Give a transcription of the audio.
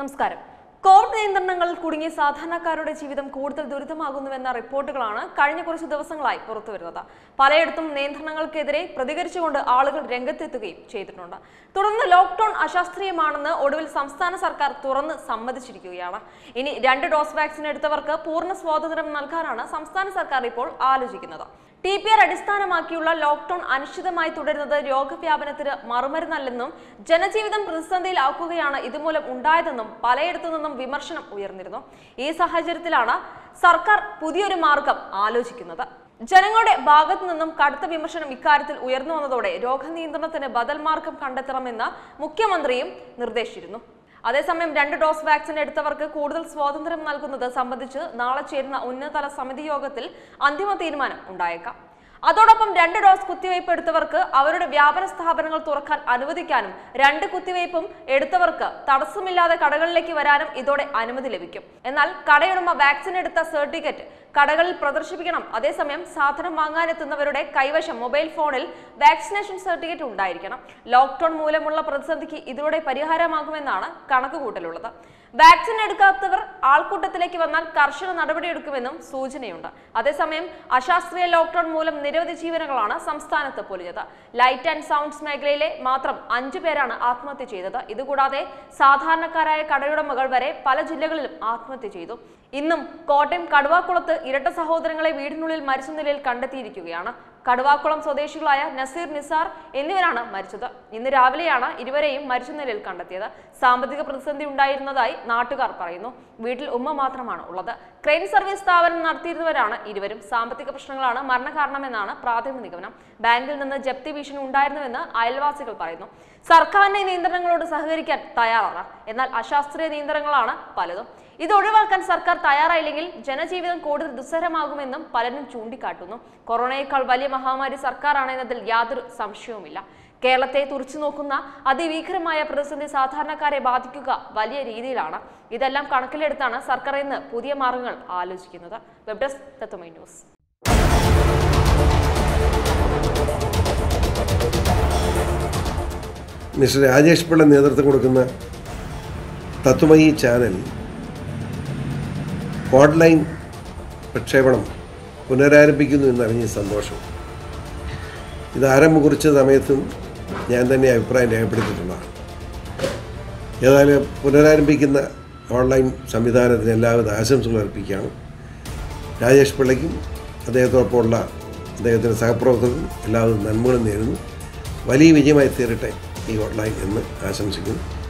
നമസ്കാരം കോവിഡ് നിയന്ത്രണങ്ങളിൽ കുടുങ്ങിയ സാധാരണക്കാരുടെ ജീവിതം കൂടുതൽ ദുരിതമാകുന്നുവെന്ന റിപ്പോർട്ടുകളാണ് കഴിഞ്ഞ കുറച്ച് ദിവസങ്ങളായി പുറത്തുവരുന്നത് പലയിടത്തും നിയന്ത്രണങ്ങൾക്കെതിരെ പ്രതികരിച്ചുകൊണ്ട് ആളുകൾ രംഗത്തെത്തുകയും ചെയ്തിട്ടുണ്ട് തുടർന്ന് ലോക്ക്ഡൌൺ അശാസ്ത്രീയമാണെന്ന് ഒടുവിൽ സംസ്ഥാന സർക്കാർ തുറന്ന് സമ്മതിച്ചിരിക്കുകയാണ് ഇനി രണ്ട് ഡോസ് വാക്സിൻ എടുത്തവർക്ക് പൂർണ്ണ സ്വാതന്ത്ര്യം നൽകാനാണ് സംസ്ഥാന സർക്കാർ ഇപ്പോൾ ആലോചിക്കുന്നത് ടി പി ആർ അടിസ്ഥാനമാക്കിയുള്ള ലോക്ക്ഡൌൺ അനിശ്ചിതമായി തുടരുന്നത് രോഗവ്യാപനത്തിന് മറുമരുന്നല്ലെന്നും ജനജീവിതം പ്രതിസന്ധിയിലാക്കുകയാണ് ഇതുമൂലം ഉണ്ടായതെന്നും പലയിടത്തു നിന്നും വിമർശനം ഉയർന്നിരുന്നു ഈ സാഹചര്യത്തിലാണ് സർക്കാർ പുതിയൊരു മാർഗം ആലോചിക്കുന്നത് ജനങ്ങളുടെ ഭാഗത്തു നിന്നും കടുത്ത വിമർശനം ഇക്കാര്യത്തിൽ ഉയർന്നു വന്നതോടെ രോഗനിയന്ത്രണത്തിന് ബദൽ മാർഗം കണ്ടെത്തണമെന്ന് മുഖ്യമന്ത്രിയും നിർദ്ദേശിച്ചിരുന്നു അതേസമയം രണ്ട് ഡോസ് വാക്സിൻ എടുത്തവർക്ക് കൂടുതൽ സ്വാതന്ത്ര്യം നൽകുന്നത് സംബന്ധിച്ച് നാളെ ചേരുന്ന ഉന്നതതല സമിതി യോഗത്തിൽ അന്തിമ തീരുമാനം ഉണ്ടായേക്കാം അതോടൊപ്പം രണ്ട് ഡോസ് കുത്തിവയ്പ് എടുത്തവർക്ക് അവരുടെ വ്യാപാര സ്ഥാപനങ്ങൾ തുറക്കാൻ അനുവദിക്കാനും രണ്ട് കുത്തിവയ്പും എടുത്തവർക്ക് തടസ്സമില്ലാതെ കടകളിലേക്ക് വരാനും ഇതോടെ അനുമതി ലഭിക്കും എന്നാൽ കടയുടമ വാക്സിൻ എടുത്ത സർട്ടിഫിക്കറ്റ് കടകളിൽ പ്രദർശിപ്പിക്കണം അതേസമയം സാധനം വാങ്ങാനെത്തുന്നവരുടെ കൈവശം മൊബൈൽ ഫോണിൽ വാക്സിനേഷൻ സർട്ടിഫിക്കറ്റ് ഉണ്ടായിരിക്കണം ലോക്ക്ഡൌൺ മൂലമുള്ള പ്രതിസന്ധിക്ക് ഇതിലൂടെ പരിഹാരമാകുമെന്നാണ് കണക്കുകൂട്ടലുള്ളത് വാക്സിൻ എടുക്കാത്തവർ ആൾക്കൂട്ടത്തിലേക്ക് വന്നാൽ കർശന നടപടിയെടുക്കുമെന്നും സൂചനയുണ്ട് അതേസമയം അശാസ്ത്രീയ ലോക്ക്ഡൌൺ മൂലം നിരവധി ജീവനുകളാണ് സംസ്ഥാനത്ത് പൊലിഞ്ഞത് ലൈറ്റ് ആൻഡ് സൗണ്ട്സ് മേഖലയിലെ മാത്രം അഞ്ചു പേരാണ് ആത്മഹത്യ ചെയ്തത് ഇതുകൂടാതെ സാധാരണക്കാരായ കടയുടമകൾ വരെ പല ജില്ലകളിലും ആത്മഹത്യ ചെയ്തു ഇന്നും കോട്ടയം കടുവാക്കുളത്ത് ഇരട്ട സഹോദരങ്ങളെ വീടിനുള്ളിൽ മരിച്ച നിലയിൽ കണ്ടെത്തിയിരിക്കുകയാണ് കടുവാക്കുളം സ്വദേശികളായ നസീർ നിസാർ എന്നിവരാണ് മരിച്ചത് ഇന്ന് രാവിലെയാണ് ഇരുവരെയും മരിച്ച നിലയിൽ കണ്ടെത്തിയത് സാമ്പത്തിക പ്രതിസന്ധി ഉണ്ടായിരുന്നതായി നാട്ടുകാർ പറയുന്നു വീട്ടിൽ ഉമ്മ മാത്രമാണ് ഉള്ളത് ക്രെയിൻ സർവീസ് സ്ഥാപനം നടത്തിയിരുന്നവരാണ് ഇരുവരും സാമ്പത്തിക പ്രശ്നങ്ങളാണ് മരണകാരണമെന്നാണ് പ്രാഥമിക നിഗമനം ബാങ്കിൽ നിന്ന് ജപ്തി ഭീഷണി ഉണ്ടായിരുന്നുവെന്ന് അയൽവാസികൾ പറയുന്നു സർക്കാരിന്റെ നിയന്ത്രണങ്ങളോട് സഹകരിക്കാൻ തയ്യാറാണ് എന്നാൽ അശാസ്ത്രീയ നിയന്ത്രണങ്ങളാണ് പലതും ഇത് ഒഴിവാക്കാൻ സർക്കാർ തയ്യാറായില്ലെങ്കിൽ ജനജീവിതം കൂടുതൽ ദുസ്സഹമാകുമെന്നും പലരും ചൂണ്ടിക്കാട്ടുന്നു കൊറോണയേക്കാൾ വലിയ മഹാമാരി സർക്കാരാണ് എന്നതിൽ യാതൊരു സംശയവുമില്ല കേരളത്തെ തുറച്ചു നോക്കുന്ന അതിഭീകരമായ പ്രതിസന്ധി സാധാരണക്കാരെ ബാധിക്കുക വലിയ രീതിയിലാണ് ഇതെല്ലാം കണക്കിലെടുത്താണ് സർക്കാർ ഇന്ന് പുതിയ മാർഗങ്ങൾ ആലോചിക്കുന്നത് web desk Tatvamayi news mister Rajesh Pillai നേതൃത്വം കൊടുക്കുന്ന തത്വമയി ചാനൽ ഓൺലൈൻ പ്രക്ഷേപണം പുനരാരംഭിക്കുന്നു എന്നറിഞ്ഞ സന്തോഷം ഇത് ആരംഭം കുറിച്ച സമയത്തും ഞാൻ തന്നെ അഭിപ്രായം രേഖപ്പെടുത്തിയിട്ടുള്ളതാണ് ഏതായാലും പുനരാരംഭിക്കുന്ന ഓൺലൈൻ സംവിധാനത്തിന് എല്ലാവിധ ആശംസകൾ അർപ്പിക്കുകയാണ് രാജേഷ് പിള്ളയ്ക്കും അദ്ദേഹത്തോടൊപ്പമുള്ള അദ്ദേഹത്തിൻ്റെ സഹപ്രവർത്തകർക്കും എല്ലാവിധ നന്മകളും നേരുന്നു വലിയ വിജയമായി തീരട്ടെ ഈ ഓൺലൈൻ എന്ന് ആശംസിക്കുന്നു